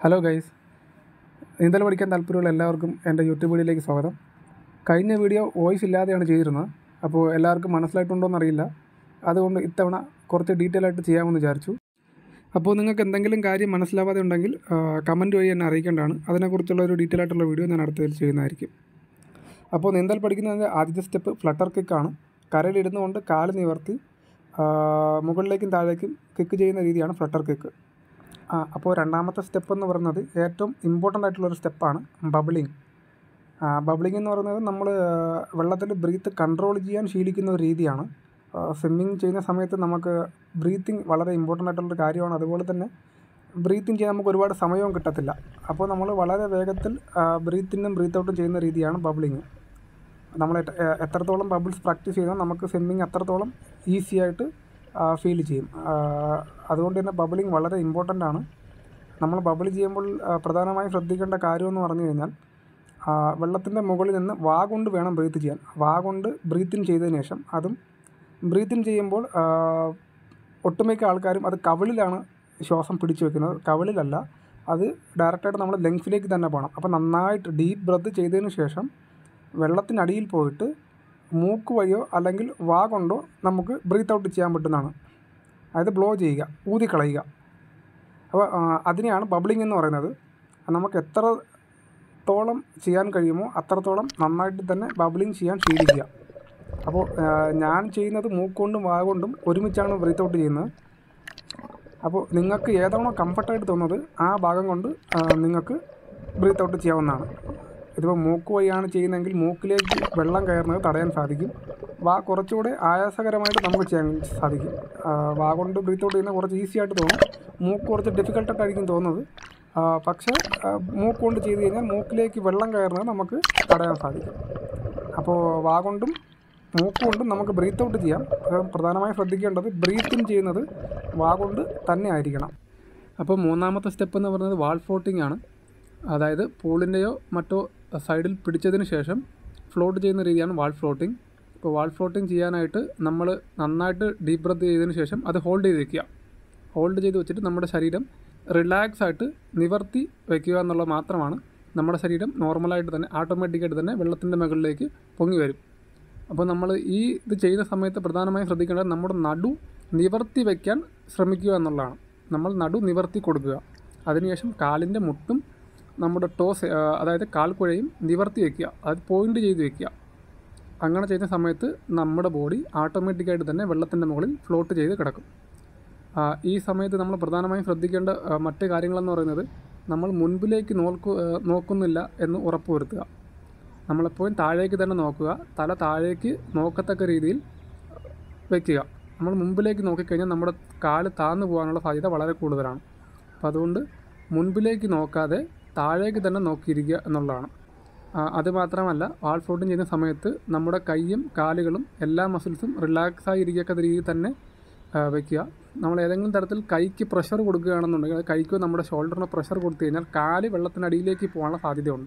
hello guys നീന്തൽ പഠിക്കാൻ താല്പര്യമുള്ള എല്ലാവർക്കും എൻ്റെ യൂട്യൂബ് വീഡിയോയിലേക്ക് സ്വാഗതം കഴിഞ്ഞ വീഡിയോ വോയിസ് ഇല്ലാതെയാണ് ചെയ്തിരുന്നത് അപ്പോൾ എല്ലാവർക്കും മനസ്സിലായിട്ടുണ്ടോ എന്നറിയില്ല അതുകൊണ്ട് ഇത്തവണ കുറച്ച് ഡീറ്റെയിൽ ആയിട്ട് ചെയ്യാമെന്ന് വിചാരിച്ചു അപ്പോൾ നിങ്ങൾക്ക് എന്തെങ്കിലും കാര്യം മനസ്സിലാവാതെ ഉണ്ടെങ്കിൽ കമൻറ്റ് വഴി എന്നെ അറിയിക്കേണ്ടതാണ് അതിനെക്കുറിച്ചുള്ള ഒരു ഡീറ്റെയിൽ ആയിട്ടുള്ള വീഡിയോ ഞാൻ അടുത്തതിൽ ചെയ്യുന്നതായിരിക്കും അപ്പോൾ നീന്തൽ പഠിക്കുന്നതിൻ്റെ ആദ്യത്തെ സ്റ്റെപ്പ് ഫ്ലട്ടർ കിക്കാണ് കരയിലിരുന്നു കൊണ്ട് കാല് നിവർത്തി ആ, മുകളിലേക്കും താഴേക്കും കിക്ക് ചെയ്യുന്ന രീതിയാണ് ഫ്ലട്ടർ കിക്ക് ആ അപ്പോൾ രണ്ടാമത്തെ സ്റ്റെപ്പ് എന്ന് പറയുന്നത് ഏറ്റവും ഇമ്പോർട്ടൻ്റ് ആയിട്ടുള്ളൊരു സ്റ്റെപ്പാണ് ബബിളിങ് ബബിളിങ് എന്ന് പറയുന്നത് നമ്മൾ വെള്ളത്തിൽ ബ്രീത്ത് കൺട്രോൾ ചെയ്യാൻ ശീലിക്കുന്ന ഒരു രീതിയാണ് സ്വിമ്മിങ് ചെയ്യുന്ന സമയത്ത് നമുക്ക് ബ്രീത്തിങ് വളരെ ഇമ്പോർട്ടൻ്റ് ആയിട്ടുള്ളൊരു കാര്യമാണ് അതുപോലെ തന്നെ ബ്രീത്തിങ് ചെയ്യാൻ നമുക്ക് ഒരുപാട് സമയവും കിട്ടത്തില്ല അപ്പോൾ നമ്മൾ വളരെ വേഗത്തിൽ ബ്രീത്തിനും ബ്രീത്ത് ഔട്ടും ചെയ്യുന്ന രീതിയാണ് ബബിളിങ് നമ്മൾ എത്ര- എ- എത്രത്തോളം ബബിൾസ് പ്രാക്ടീസ് ചെയ്താൽ നമുക്ക് സ്വിമ്മിങ് അത്രത്തോളം ഈസി ആയിട്ട് ഫീൽ ചെയ്യും ആ, അതുകൊണ്ട് തന്നെ ബബിളിങ് വളരെ ഇമ്പോർട്ടൻ്റ് ആണ് നമ്മൾ ബബിൾ ചെയ്യുമ്പോൾ ആ, പ്രധാനമായും ശ്രദ്ധിക്കേണ്ട കാര്യമെന്ന് പറഞ്ഞു കഴിഞ്ഞാൽ വെള്ളത്തിൻ്റെ മുകളിൽ നിന്ന് വാ കൊണ്ട് വേണം ബ്രീത്ത് ചെയ്യാൻ വാ കൊണ്ട് ബ്രീത്തിൻ ചെയ്തതിന് ശേഷം അതും ബ്രീത്തിൻ ചെയ്യുമ്പോൾ ആ, ഒട്ടുമിക്ക ആൾക്കാരും അത് കവിളിലാണ് ശ്വാസം പിടിച്ചു വെക്കുന്നത് കവിളിലല്ല അത് ഡയറക്റ്റായിട്ട് നമ്മൾ ലങ്സിലേക്ക് തന്നെ പോകണം അപ്പോൾ നന്നായിട്ട് ഡീപ്പ് ബ്രത്ത് ചെയ്തതിന് ശേഷം വെള്ളത്തിനടിയിൽ പോയിട്ട് മൂക്ക് വഴിയോ അല്ലെങ്കിൽ വാ കൊണ്ടോ നമുക്ക് ബ്രീത്ത് ഔട്ട് ചെയ്യാൻ പറ്റുന്നതാണ് അതായത് ബ്ലോ ചെയ്യുക ഊതിക്കളയുക അപ്പോൾ ആ, അതിനെയാണ് ബബ്ലിംഗ് എന്ന് പറയുന്നത് നമുക്ക് എത്രത്തോളം ചെയ്യാൻ കഴിയുമോ അത്രത്തോളം നന്നായിട്ട് തന്നെ ബബ്ലിംഗ് ചെയ്യാൻ ശീലിക്കുക അപ്പോൾ ആ, ഞാൻ ചെയ്യുന്നത് മൂക്കൊണ്ടും വാ കൊണ്ടും ഒരുമിച്ചാണ് ബ്രീത്ത് ഔട്ട് ചെയ്യുന്നത് അപ്പോൾ നിങ്ങൾക്ക് ഏതാണോ കംഫർട്ടായിട്ട് തോന്നുന്നത് ആ ഭാഗം കൊണ്ട് ആ, നിങ്ങൾക്ക് ബ്രീത്ത് ഔട്ട് ചെയ്യാവുന്നതാണ് ഇതിപ്പോൾ മൂക്ക് വഴിയാണ് ചെയ്യുന്നതെങ്കിൽ മൂക്കിലേക്ക് വെള്ളം കയറുന്നത് തടയാൻ സാധിക്കും വാ കുറച്ചുകൂടെ ആയാസകരമായിട്ട് നമുക്ക് ചെയ്യാൻ സാധിക്കും ആ, വാ കൊണ്ട് ബ്രീത്ത് ഔട്ട് ചെയ്യുന്നത് കുറച്ച് ഈസി ആയിട്ട് തോന്നും മൂക്ക് കുറച്ച് ഡിഫിക്കൽട്ടായിട്ടായിരിക്കും തോന്നുന്നത് ആ, പക്ഷേ ആ, മൂക്ക് കൊണ്ട് ചെയ്ത് കഴിഞ്ഞാൽ മൂക്കിലേക്ക് വെള്ളം കയറുന്നത് നമുക്ക് തടയാൻ സാധിക്കും അപ്പോൾ വാ കൊണ്ടും മൂക്ക് കൊണ്ടും നമുക്ക് ബ്രീത്ത് ഔട്ട് ചെയ്യാം അത് പ്രധാനമായും ശ്രദ്ധിക്കേണ്ടത് ബ്രീത്ത് ഇൻ ചെയ്യുന്നത് വാ കൊണ്ട് തന്നെ ആയിരിക്കണം അപ്പോൾ മൂന്നാമത്തെ സ്റ്റെപ്പ് എന്ന് പറയുന്നത് വാൾ ഫ്ലോട്ടിംഗ് ആണ് അതായത് പൂളിൻ്റെയോ മറ്റോ സൈഡിൽ പിടിച്ചതിന് ശേഷം ഫ്ലോട്ട് ചെയ്യുന്ന രീതിയാണ് വാൾ ഫ്ലോട്ടിംഗ് ഇപ്പോൾ വാൾ ഫ്ലോട്ടിംഗ് ചെയ്യാനായിട്ട് നമ്മൾ നന്നായിട്ട് ഡീപ്പ് ബ്രത്ത് ചെയ്തതിന് ശേഷം അത് ഹോൾഡ് ചെയ്ത് വെക്കുക ഹോൾഡ് ചെയ്ത് വെച്ചിട്ട് നമ്മുടെ ശരീരം റിലാക്സ് ആയിട്ട് നിവർത്തി വയ്ക്കുക എന്നുള്ളത് മാത്രമാണ് നമ്മുടെ ശരീരം നോർമലായിട്ട് തന്നെ ഓട്ടോമാറ്റിക്കായിട്ട് തന്നെ വെള്ളത്തിൻ്റെ മുകളിലേക്ക് പൊങ്ങി വരും അപ്പോൾ നമ്മൾ ഈ ഇത് ചെയ്യുന്ന സമയത്ത് പ്രധാനമായും ശ്രദ്ധിക്കേണ്ടത് നമ്മുടെ നടു നിവർത്തി വയ്ക്കാൻ ശ്രമിക്കുക എന്നുള്ളതാണ് നമ്മൾ നടു നിവർത്തി കൊടുക്കുക അതിനുശേഷം കാലിൻ്റെ മുട്ടും നമ്മുടെ ടോസ് അതായത് കാൽക്കുഴയും നിവർത്തി വയ്ക്കുക അത് പോയിൻ്റ് ചെയ്ത് വയ്ക്കുക അങ്ങനെ ചെയ്യുന്ന സമയത്ത് നമ്മുടെ ബോഡി ഓട്ടോമാറ്റിക്കായിട്ട് തന്നെ വെള്ളത്തിൻ്റെ മുകളിൽ ഫ്ലോട്ട് ചെയ്ത് കിടക്കും ആ, ഈ സമയത്ത് നമ്മൾ പ്രധാനമായും ശ്രദ്ധിക്കേണ്ട ആ, മറ്റ് കാര്യങ്ങളെന്ന് പറയുന്നത് നമ്മൾ മുൻപിലേക്ക് നോക്കു ആ, നോക്കുന്നില്ല എന്ന് ഉറപ്പുവരുത്തുക നമ്മളെപ്പോഴും താഴേക്ക് തന്നെ നോക്കുക തല താഴേക്ക് നോക്കത്തക്ക രീതിയിൽ വയ്ക്കുക നമ്മൾ മുമ്പിലേക്ക് നോക്കിക്കഴിഞ്ഞാൽ നമ്മുടെ കാല് താന്നു പോകാനുള്ള സാധ്യത വളരെ കൂടുതലാണ് അപ്പോൾ അതുകൊണ്ട് മുൻപിലേക്ക് നോക്കാതെ താഴേക്ക് തന്നെ നോക്കിയിരിക്കുക എന്നുള്ളതാണ് ആ, അത് മാത്രമല്ല വാൾ ഫ്ലോട്ടിങ് ചെയ്യുന്ന സമയത്ത് നമ്മുടെ കൈയും കാലുകളും എല്ലാ മസിൽസും റിലാക്സ് ആയി ഇരിക്കത്തക്ക രീതിയിൽ തന്നെ ആ, വയ്ക്കുക നമ്മൾ ഏതെങ്കിലും തരത്തിൽ കൈക്ക് പ്രഷർ കൊടുക്കുകയാണെന്നുണ്ടെങ്കിൽ അത് കൈക്കോ നമ്മുടെ ഷോൾഡറിന് പ്രഷർ കൊടുത്തു കഴിഞ്ഞാൽ കാല് വെള്ളത്തിനടിയിലേക്ക് പോകാനുള്ള സാധ്യതയുണ്ട്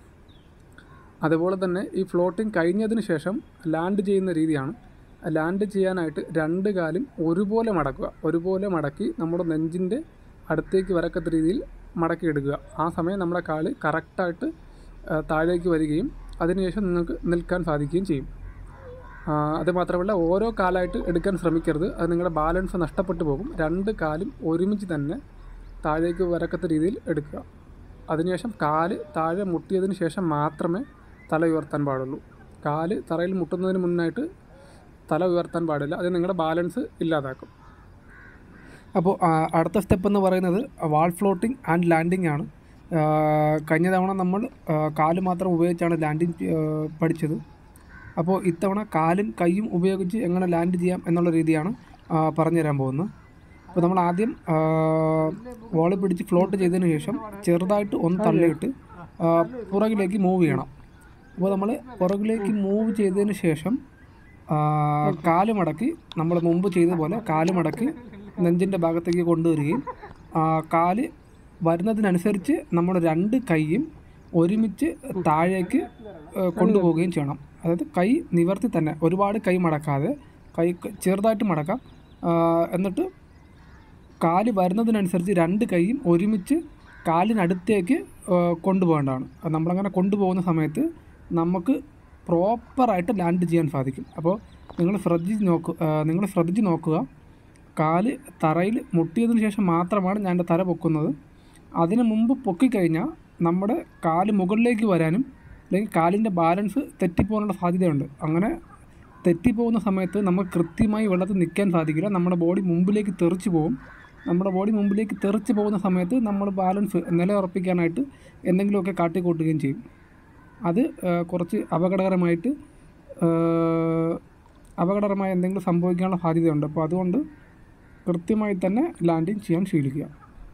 അതുപോലെ തന്നെ ഈ ഫ്ലോട്ടിംഗ് കഴിഞ്ഞതിന് ശേഷം ലാൻഡ് ചെയ്യുന്ന രീതിയാണ് ലാൻഡ് ചെയ്യാനായിട്ട് രണ്ട് കാലും ഒരുപോലെ മടക്കുക ഒരുപോലെ മടക്കി നമ്മുടെ നെഞ്ചിൻ്റെ അടുത്തേക്ക് വരക്കത്ത രീതിയിൽ മടക്കി എടുക്കുക ആ സമയം നമ്മുടെ കാല് കറക്റ്റായിട്ട് ആ, താഴേക്ക് വരികയും അതിനുശേഷം നിങ്ങൾക്ക് നിൽക്കാൻ സാധിക്കുകയും ചെയ്യും ആ, അത് മാത്രമല്ല ഓരോ കാലായിട്ട് എടുക്കാൻ ശ്രമിക്കരുത് അത് നിങ്ങളുടെ ബാലൻസ് നഷ്ടപ്പെട്ടു പോകും രണ്ട് കാലും ഒരുമിച്ച് തന്നെ താഴേക്ക് വരക്കത്ത രീതിയിൽ എടുക്കുക അതിനുശേഷം കാല് താഴെ മുട്ടിയതിന് ശേഷം മാത്രമേ തല ഉയർത്താൻ പാടുള്ളൂ കാല് തറയിൽ മുട്ടുന്നതിന് മുന്നായിട്ട് തല ഉയർത്താൻ പാടില്ല അത് നിങ്ങളുടെ ബാലൻസ് ഇല്ലാതാക്കും അപ്പോൾ അടുത്ത സ്റ്റെപ്പ് എന്ന് പറയുന്നത് വാൾ ഫ്ലോട്ടിംഗ് ആൻഡ് ലാൻഡിംഗ് ആണ് ആ, കഴിഞ്ഞ തവണ നമ്മൾ ആ, കാല് മാത്രം ഉപയോഗിച്ചാണ് ലാൻഡിങ് പഠിച്ചത് അപ്പോൾ ഇത്തവണ കാലും കൈയും ഉപയോഗിച്ച് എങ്ങനെ ലാൻഡ് ചെയ്യാം എന്നുള്ള രീതിയാണ് ആ, പറഞ്ഞു തരാൻ പോകുന്നത് അപ്പോൾ നമ്മൾ ആദ്യം വോളി പിടിച്ച് ഫ്ലോട്ട് ചെയ്തതിന് ശേഷം ചെറുതായിട്ട് ഒന്ന് തള്ളിയിട്ട് ആ, പുറകിലേക്ക് മൂവ് ചെയ്യണം അപ്പോൾ നമ്മൾ പുറകിലേക്ക് മൂവ് ചെയ്തതിന് ശേഷം ആ, കാല് മടക്കി നമ്മൾ മുമ്പ് ചെയ്ത പോലെ കാല് മടക്കി നെഞ്ചിൻ്റെ ഭാഗത്തേക്ക് കൊണ്ടുവരികയും ആ, കാല് വരുന്നതിനനുസരിച്ച് നമ്മൾ രണ്ട് കൈയും ഒരുമിച്ച് താഴേക്ക് ആ, കൊണ്ടുപോവുകയും ചെയ്യണം അതായത് കൈ നിവർത്തി തന്നെ ഒരുപാട് കൈ മടക്കാതെ കൈ ചെറുതായിട്ട് മടക്കാം ആ, എന്നിട്ട് കാല് വരുന്നതിനനുസരിച്ച് രണ്ട് കൈയും ഒരുമിച്ച് കാലിനടുത്തേക്ക് ആ, കൊണ്ടുപോകേണ്ടതാണ് അത് നമ്മളങ്ങനെ കൊണ്ടുപോകുന്ന സമയത്ത് നമുക്ക് പ്രോപ്പറായിട്ട് ലാൻഡ് ചെയ്യാൻ സാധിക്കും അപ്പോൾ നിങ്ങൾ ശ്രദ്ധിച്ച് നോക്കുക നിങ്ങൾ ശ്രദ്ധിച്ച് നോക്കുക കാല് തറയിൽ മുട്ടിയതിന് ശേഷം മാത്രമാണ് ഞാൻ എൻ്റെ തല പൊക്കുന്നത് അതിന് മുമ്പ് പൊക്കിക്കഴിഞ്ഞാൽ നമ്മുടെ കാല് മുകളിലേക്ക് വരാനും അല്ലെങ്കിൽ കാലിൻ്റെ ബാലൻസ് തെറ്റിപ്പോകാനുള്ള സാധ്യതയുണ്ട് അങ്ങനെ തെറ്റിപ്പോകുന്ന സമയത്ത് നമുക്ക് കൃത്യമായി വെള്ളത്തിൽ നിൽക്കാൻ സാധിക്കില്ല നമ്മുടെ ബോഡി മുമ്പിലേക്ക് തെറിച്ച് പോകും നമ്മുടെ ബോഡി മുമ്പിലേക്ക് തെറിച്ച് പോകുന്ന സമയത്ത് നമ്മൾ ബാലൻസ് നിലയുറപ്പിക്കാനായിട്ട് എന്തെങ്കിലുമൊക്കെ കാട്ടിക്കൂട്ടുകയും ചെയ്യും അത് ആ, കുറച്ച് അപകടകരമായിട്ട് ആ, അപകടകരമായ എന്തെങ്കിലും സംഭവിക്കാനുള്ള സാധ്യതയുണ്ട് അപ്പോൾ അതുകൊണ്ട് കൃത്യമായി തന്നെ ലാൻഡിങ് ചെയ്യാൻ ശീലിക്കുക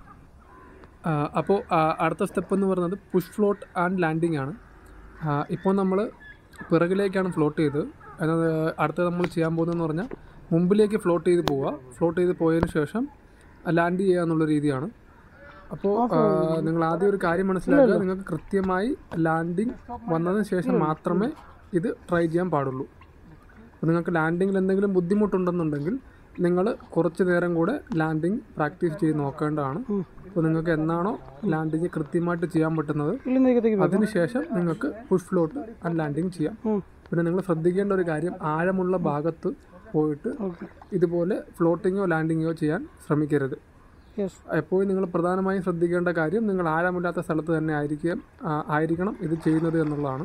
അപ്പോൾ അടുത്ത സ്റ്റെപ്പ് എന്ന് പറയുന്നത് പുഷ് ഫ്ലോട്ട് ആൻഡ് ലാൻഡിങ് ആണ് ഇപ്പോൾ നമ്മൾ പിറകിലേക്കാണ് ഫ്ലോട്ട് ചെയ്ത് എന്നാൽ അടുത്തത് നമ്മൾ ചെയ്യാൻ പോകുന്നതെന്ന് പറഞ്ഞാൽ മുമ്പിലേക്ക് ഫ്ലോട്ട് ചെയ്ത് പോവുക ഫ്ലോട്ട് ചെയ്ത് പോയതിന് ശേഷം ലാൻഡ് ചെയ്യുക എന്നുള്ള രീതിയാണ് അപ്പോൾ നിങ്ങൾ ആദ്യം ഒരു കാര്യം മനസ്സിലാക്കുക നിങ്ങൾക്ക് കൃത്യമായി ലാൻഡിങ് വന്നതിന് ശേഷം മാത്രമേ ഇത് ട്രൈ ചെയ്യാൻ പാടുള്ളൂ അപ്പോൾ നിങ്ങൾക്ക് ലാൻഡിങ്ങിൽ എന്തെങ്കിലും ബുദ്ധിമുട്ടുണ്ടെന്നുണ്ടെങ്കിൽ നിങ്ങൾ കുറച്ച് നേരം കൂടെ ലാൻഡിങ് പ്രാക്ടീസ് ചെയ്ത് നോക്കേണ്ടതാണ് അപ്പോൾ നിങ്ങൾക്ക് എന്നാണോ ലാൻഡിങ് കൃത്യമായിട്ട് ചെയ്യാൻ പറ്റുന്നത് അതിനുശേഷം നിങ്ങൾക്ക് പുഷ് ഫ്ലോട്ട് ആൻഡ് ലാൻഡിങ് ചെയ്യാം പിന്നെ നിങ്ങൾ ശ്രദ്ധിക്കേണ്ട ഒരു കാര്യം ആഴമുള്ള ഭാഗത്ത് പോയിട്ട് ഇതുപോലെ ഫ്ലോട്ടിങ്ങോ ലാൻഡിങ്ങോ ചെയ്യാൻ ശ്രമിക്കരുത് എപ്പോഴും നിങ്ങൾ പ്രധാനമായും ശ്രദ്ധിക്കേണ്ട കാര്യം നിങ്ങൾ ആഴമില്ലാത്ത സ്ഥലത്ത് തന്നെ ആയിരിക്കാം ആ, ആയിരിക്കണം ഇത് ചെയ്യുന്നത് എന്നുള്ളതാണ്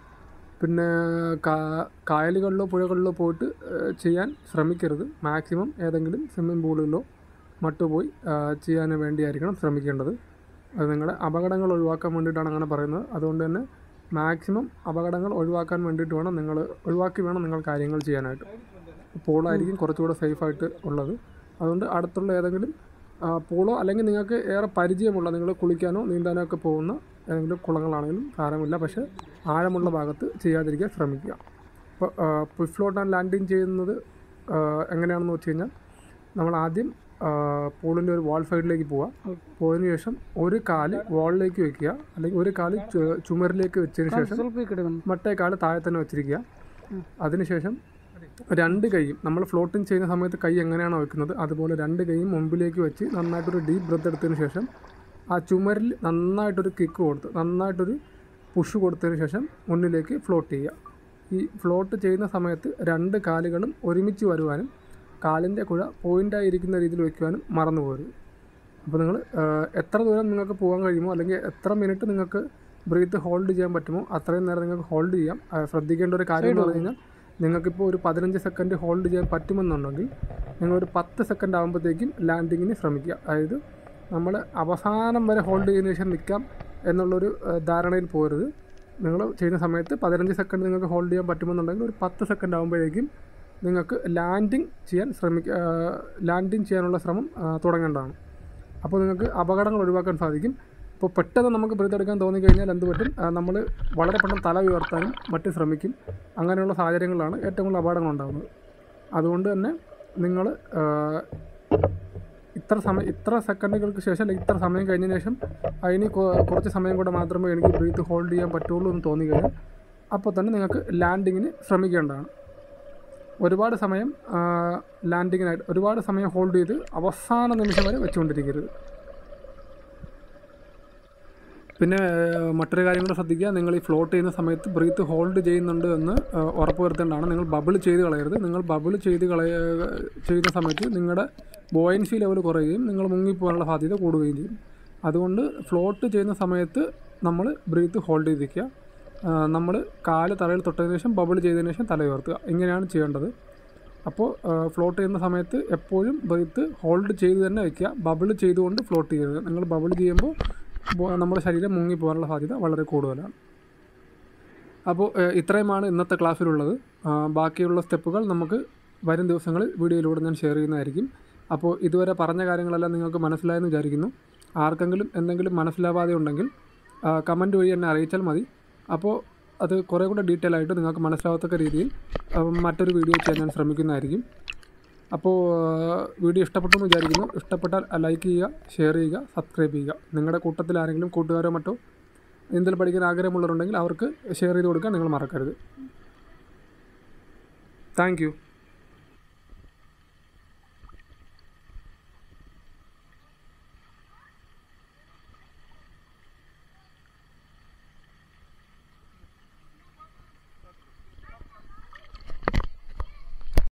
പിന്നെ കാ- കായലുകളിലോ പുഴകളിലോ പോയിട്ട് ഏഹ്, ചെയ്യാൻ ശ്രമിക്കരുത് മാക്സിമം ഏതെങ്കിലും സ്വിമ്മിംഗ് പൂളിലോ മറ്റു പോയി ആ, ചെയ്യാൻ വേണ്ടിയായിരിക്കണം ശ്രമിക്കേണ്ടത് അത് നിങ്ങളുടെ അപകടങ്ങൾ ഒഴിവാക്കാൻ വേണ്ടിയിട്ടാണ് അങ്ങനെ പറയുന്നത് അതുകൊണ്ട് തന്നെ മാക്സിമം അപകടങ്ങൾ ഒഴിവാക്കാൻ വേണ്ടിയിട്ട് വേണം നിങ്ങൾ ഒഴിവാക്കി വേണം നിങ്ങൾ കാര്യങ്ങൾ ചെയ്യാനായിട്ട് പൂളായിരിക്കും കുറച്ചുകൂടെ സേഫായിട്ട് ഉള്ളത് അതുകൊണ്ട് അടുത്തുള്ള ഏതെങ്കിലും ആ, പൂളോ അല്ലെങ്കിൽ നിങ്ങൾക്ക് ഏറെ പരിചയമുള്ള നിങ്ങൾ കുളിക്കാനോ നീന്താനോ ഒക്കെ പോകുന്ന ഏതെങ്കിലും കുളങ്ങളാണെങ്കിലും സാരമില്ല പക്ഷേ ആഴമുള്ള ഭാഗത്ത് ചെയ്യാതിരിക്കാൻ ശ്രമിക്കുക അപ്പോൾ പുഷ് ഫ്ലോട്ട് ആൻഡ് ലാൻഡിങ് ചെയ്യുന്നത് ആ, എങ്ങനെയാണെന്ന് വെച്ച് കഴിഞ്ഞാൽ നമ്മൾ ആദ്യം പൂളിൻ്റെ ഒരു വാൾ സൈഡിലേക്ക് പോവുക പോയതിനു ശേഷം ഒരു കാല് വാളിലേക്ക് വെക്കുക അല്ലെങ്കിൽ ഒരു കാല് ചു- ചുമരിലേക്ക് വെച്ചതിന് ശേഷം മറ്റേ കാല് താഴെ തന്നെ വെച്ചിരിക്കുക അതിനുശേഷം രണ്ട് കൈയും നമ്മൾ ഫ്ലോട്ടിങ് ചെയ്യുന്ന സമയത്ത് കൈ എങ്ങനെയാണോ വെക്കുന്നത് അതുപോലെ രണ്ട് കൈയും മുമ്പിലേക്ക് വെച്ച് നന്നായിട്ടൊരു ഡീപ്പ് ബ്രത്ത് എടുത്തതിന് ശേഷം ആ ചുമരിൽ നന്നായിട്ടൊരു കിക്ക് കൊടുത്ത് നന്നായിട്ടൊരു പുഷ് കൊടുത്തതിന് ശേഷം മുന്നിലേക്ക് ഫ്ലോട്ട് ചെയ്യുക ഈ ഫ്ലോട്ട് ചെയ്യുന്ന സമയത്ത് രണ്ട് കാലുകളും ഒരുമിച്ച് വരുവാനും കാലിൻ്റെ കുഴ പോയിൻ്റായി ഇരിക്കുന്ന രീതിയിൽ വയ്ക്കുവാനും മറന്നു പോകരുത് അപ്പോൾ നിങ്ങൾ എത്ര ദൂരം നിങ്ങൾക്ക് പോകാൻ കഴിയുമോ അല്ലെങ്കിൽ എത്ര മിനിറ്റ് നിങ്ങൾക്ക് ബ്രീത്ത് ഹോൾഡ് ചെയ്യാൻ പറ്റുമോ അത്രയും നേരം നിങ്ങൾക്ക് ഹോൾഡ് ചെയ്യാം ആ, ശ്രദ്ധിക്കേണ്ട ഒരു കാര്യം എന്ന് പറഞ്ഞു കഴിഞ്ഞാൽ നിങ്ങൾക്കിപ്പോൾ ഒരു പതിനഞ്ച് സെക്കൻഡ് ഹോൾഡ് ചെയ്യാൻ പറ്റുമെന്നുണ്ടെങ്കിൽ നിങ്ങൾ ഒരു പത്ത് സെക്കൻഡ് ആകുമ്പോഴത്തേക്കും ലാൻഡിങ്ങിന് ശ്രമിക്കുക അതായത് നമ്മൾ അവസാനം വരെ ഹോൾഡ് ചെയ്തതിന് ശേഷം നിൽക്കാം എന്നുള്ളൊരു ആ, ധാരണയിൽ പോരുത് നിങ്ങൾ ചെയ്യുന്ന സമയത്ത് പതിനഞ്ച് സെക്കൻഡ് നിങ്ങൾക്ക് ഹോൾഡ് ചെയ്യാൻ പറ്റുമെന്നുണ്ടെങ്കിൽ ഒരു പത്ത് സെക്കൻഡ് ആകുമ്പോഴേക്കും നിങ്ങൾക്ക് ലാൻഡിങ് ചെയ്യാൻ ശ്രമിക്കുക ലാൻഡിങ് ചെയ്യാനുള്ള ശ്രമം ആ, തുടങ്ങേണ്ടതാണ് അപ്പോൾ നിങ്ങൾക്ക് അപകടങ്ങൾ ഒഴിവാക്കാൻ സാധിക്കും ഇപ്പോൾ പെട്ടെന്ന് നമുക്ക് ബ്രീത്ത് എടുക്കാൻ തോന്നിക്കഴിഞ്ഞാൽ എന്ത് പറ്റും നമ്മൾ വളരെ പെട്ടെന്ന് തല ഉയർത്താനും മറ്റും ശ്രമിക്കും അങ്ങനെയുള്ള സാഹചര്യങ്ങളിലാണ് ഏറ്റവും കൂടുതൽ അപകടങ്ങൾ ഉണ്ടാകുന്നത് അതുകൊണ്ട് തന്നെ നിങ്ങൾ ഇത്ര സമയം ഇത്ര സെക്കൻഡുകൾക്ക് ശേഷം അല്ലെങ്കിൽ ഇത്ര സമയം കഴിഞ്ഞതിന് ശേഷം അതിന് കൊ- കുറച്ച് സമയം കൂടെ മാത്രമേ എനിക്ക് ബ്രീത്ത് ഹോൾഡ് ചെയ്യാൻ പറ്റുള്ളൂ എന്ന് തോന്നിക്കഴിഞ്ഞാൽ അപ്പോൾ തന്നെ നിങ്ങൾക്ക് ലാൻഡിങ്ങിന് ശ്രമിക്കേണ്ടതാണ് ഒരുപാട് സമയം ലാൻഡിങ്ങിനായിട്ട് ഒരുപാട് സമയം ഹോൾഡ് ചെയ്ത് അവസാന നിമിഷം വരെ വെച്ചുകൊണ്ടിരിക്കരുത് പിന്നെ ഏഹ്, മറ്റൊരു കാര്യം കൂടെ ശ്രദ്ധിക്കുക നിങ്ങൾ ഈ ഫ്ലോട്ട് ചെയ്യുന്ന സമയത്ത് ബ്രീത്ത് ഹോൾഡ് ചെയ്യുന്നുണ്ട് എന്ന് ഏഹ്, ഉറപ്പുവരുത്തേണ്ടതാണ് നിങ്ങൾ ബബിൾ ചെയ്ത് കളയരുത് നിങ്ങൾ ബബിൾ ചെയ്ത് കളയ ചെയ്യുന്ന സമയത്ത് നിങ്ങളുടെ ബോയൻസി ലെവൽ കുറയുകയും നിങ്ങൾ മുങ്ങിപ്പോകാനുള്ള സാധ്യത കൂടുകയും ചെയ്യും അതുകൊണ്ട് ഫ്ലോട്ട് ചെയ്യുന്ന സമയത്ത് നമ്മൾ ബ്രീത്ത് ഹോൾഡ് ചെയ്തിരിക്കുക നമ്മൾ കാല് തലയിൽ തൊട്ടതിന് ശേഷം ബബിൾ ചെയ്തതിന് ശേഷം തല ഉയർത്തുക ഇങ്ങനെയാണ് ചെയ്യേണ്ടത് അപ്പോൾ ഫ്ലോട്ട് ചെയ്യുന്ന സമയത്ത് എപ്പോഴും ബ്രീത്ത് ഹോൾഡ് ചെയ്ത് തന്നെ വയ്ക്കുക ബബിൾ ചെയ്തുകൊണ്ട് ഫ്ലോട്ട് ചെയ്യരുത് നിങ്ങൾ ബബിൾ ചെയ്യുമ്പോൾ ബോ- നമ്മുടെ ശരീരം മുങ്ങി പോകാനുള്ള സാധ്യത വളരെ കൂടുതലാണ് അപ്പോൾ ഏഹ്, ഇത്രയുമാണ് ഇന്നത്തെ ക്ലാസ്സിലുള്ളത് ആ, ബാക്കിയുള്ള സ്റ്റെപ്പുകൾ നമുക്ക് വരും ദിവസങ്ങളിൽ വീഡിയോയിലൂടെ ഞാൻ ഷെയർ ചെയ്യുന്നതായിരിക്കും അപ്പോൾ ഇതുവരെ പറഞ്ഞ കാര്യങ്ങളെല്ലാം നിങ്ങൾക്ക് മനസ്സിലായെന്ന് വിചാരിക്കുന്നു ആർക്കെങ്കിലും എന്തെങ്കിലും മനസ്സിലാവാതെ ഉണ്ടെങ്കിൽ കമൻറ്റ് വഴി എന്നെ അറിയിച്ചാൽ മതി അപ്പോൾ അത് കുറേ കൂടെ ഡീറ്റെയിൽ ആയിട്ട് നിങ്ങൾക്ക് മനസ്സിലാവത്തക്ക രീതിയിൽ ആ, മറ്റൊരു വീഡിയോ ചെയ്യാൻ ഞാൻ ശ്രമിക്കുന്നതായിരിക്കും അപ്പോൾ വീഡിയോ ഇഷ്ടപ്പെട്ടു എന്ന് വിചാരിക്കുന്നു ഇഷ്ടപ്പെട്ടാൽ ലൈക്ക് ചെയ്യുക ഷെയർ ചെയ്യുക സബ്സ്ക്രൈബ് ചെയ്യുക നിങ്ങളുടെ കൂട്ടത്തിൽ ആരെങ്കിലും കൂട്ടുകാരോ മറ്റോ നീന്തൽ പഠിക്കാൻ ആഗ്രഹമുള്ളവരുണ്ടെങ്കിൽ അവർക്ക് ഷെയർ ചെയ്ത് കൊടുക്കാൻ നിങ്ങൾ മറക്കരുത് താങ്ക് യു